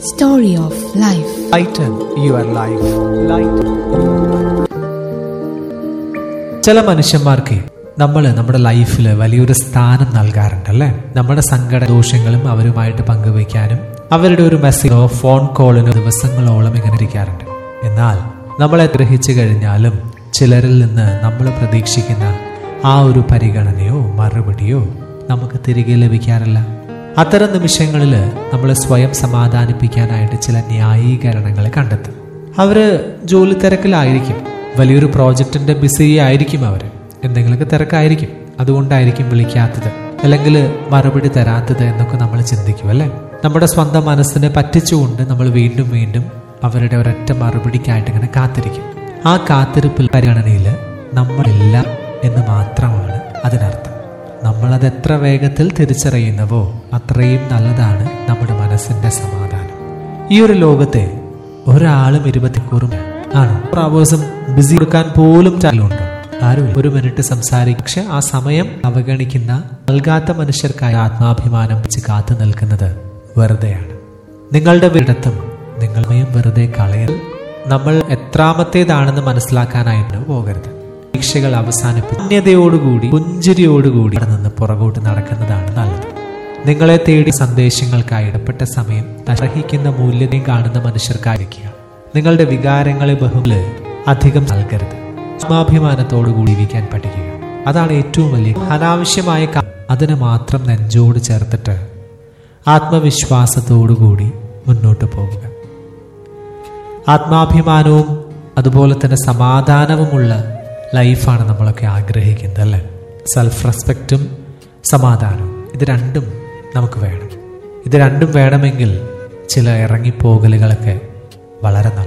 Story of Life. Lighten your life. Lighten. ചില മനുഷ്യന്മാർക്ക് നമ്മൾ നമ്മുടെ ലൈഫിൽ വലിയൊരു സ്ഥാനം നൽകാറുണ്ടല്ലേ നമ്മുടെ സങ്കട ദോഷങ്ങളും അവരുമായിട്ട് പങ്കുവയ്ക്കാനും അവരുടെ ഒരു മെസ്സേജോ ഫോൺ കോളിനോ ദിവസങ്ങളോളം ഇങ്ങനെ ഇരിക്കാറുണ്ട് എന്നാൽ നമ്മളെ ഗ്രഹിച്ചു കഴിഞ്ഞാലും ചിലരിൽ നിന്ന് നമ്മൾ പ്രതീക്ഷിക്കുന്ന ആ ഒരു പരിഗണനയോ മറുപടിയോ നമുക്ക് തിരികെ ലഭിക്കാറില്ല അത്തരം നിമിഷങ്ങളിൽ നമ്മൾ സ്വയം സമാധാനിപ്പിക്കാനായിട്ട് ചില ന്യായീകരണങ്ങൾ കണ്ടെത്തും അവര് ജോലി തിരക്കിലായിരിക്കും വലിയൊരു പ്രോജക്റ്റിന്റെ ബിസി ആയിരിക്കും അവര് എന്തെങ്കിലുമൊക്കെ തിരക്കായിരിക്കും അതുകൊണ്ടായിരിക്കും വിളിക്കാത്തത് അല്ലെങ്കിൽ മറുപടി തരാത്തത് എന്നൊക്കെ നമ്മൾ ചിന്തിക്കും അല്ലേ നമ്മുടെ സ്വന്തം മനസ്സിനെ പറ്റിച്ചുകൊണ്ട് നമ്മൾ വീണ്ടും വീണ്ടും അവരുടെ ഒരൊറ്റ മറുപടിക്കായിട്ട് ഇങ്ങനെ കാത്തിരിക്കും ആ കാത്തിരിപ്പിൽ പരിഗണനയിൽ നമ്മളില്ല എന്ന് മാത്രമാണ് അതിനർത്ഥം നമ്മളത് എത്ര വേഗത്തിൽ തിരിച്ചറിയുന്നവോ അത്രയും നല്ലതാണ് നമ്മുടെ മനസ്സിന്റെ സമാധാനം ഈ ഒരു ലോകത്തെ ഒരാളും ഇരുപത്തിക്കൂറും ആണ് പ്രാവശ്യം ബിസി കൊടുക്കാൻ പോലും ചാലുണ്ടോ ആരും ഒരു മിനിറ്റ് സംസാരിക്കും പക്ഷെ ആ സമയം അവഗണിക്കുന്ന നൽകാത്ത മനുഷ്യർക്കായി ആത്മാഭിമാനം വെച്ച് കാത്തു നിൽക്കുന്നത് വെറുതെയാണ് നിങ്ങളുടെ വീടത്തും നിങ്ങളെയും വെറുതെ കളയൽ നമ്മൾ എത്രാമത്തേതാണെന്ന് മനസ്സിലാക്കാനായിട്ട് പോകരുത് പരീക്ഷകൾ അവസാനിപ്പിച്ച് പുണ്യതയോടുകൂടി പുഞ്ചിരിയോടുകൂടി അവിടെ നിന്ന് പുറകോട്ട് നടക്കുന്നതാണ് നല്ലത് നിങ്ങളെ തേടി സന്ദേശങ്ങൾക്കായി ഇടപെട്ട സമയം അർഹിക്കുന്ന മൂല്യതയും കാണുന്ന മനുഷ്യർക്കായിരിക്കുക നിങ്ങളുടെ വികാരങ്ങളെ ബഹുല് അധികം നൽകരുത് ആത്മാഭിമാനത്തോടുകൂടി ജീവിക്കാൻ പഠിക്കുക അതാണ് ഏറ്റവും വലിയ അനാവശ്യമായ ക- അതിനെ മാത്രം നെഞ്ചോട് ചേർത്തിട്ട് ആത്മവിശ്വാസത്തോടുകൂടി മുന്നോട്ട് പോകുക ആത്മാഭിമാനവും അതുപോലെ തന്നെ സമാധാനവുമുള്ള ലൈഫാണ് നമ്മളൊക്കെ ആഗ്രഹിക്കുന്നത് അല്ലേ സെൽഫ് റെസ്പെക്റ്റും സമാധാനവും ഇത് രണ്ടും നമുക്ക് വേണം ഇത് രണ്ടും വേണമെങ്കിൽ ചില ഇറങ്ങിപ്പോകലുകളൊക്കെ വളരെ നല്ല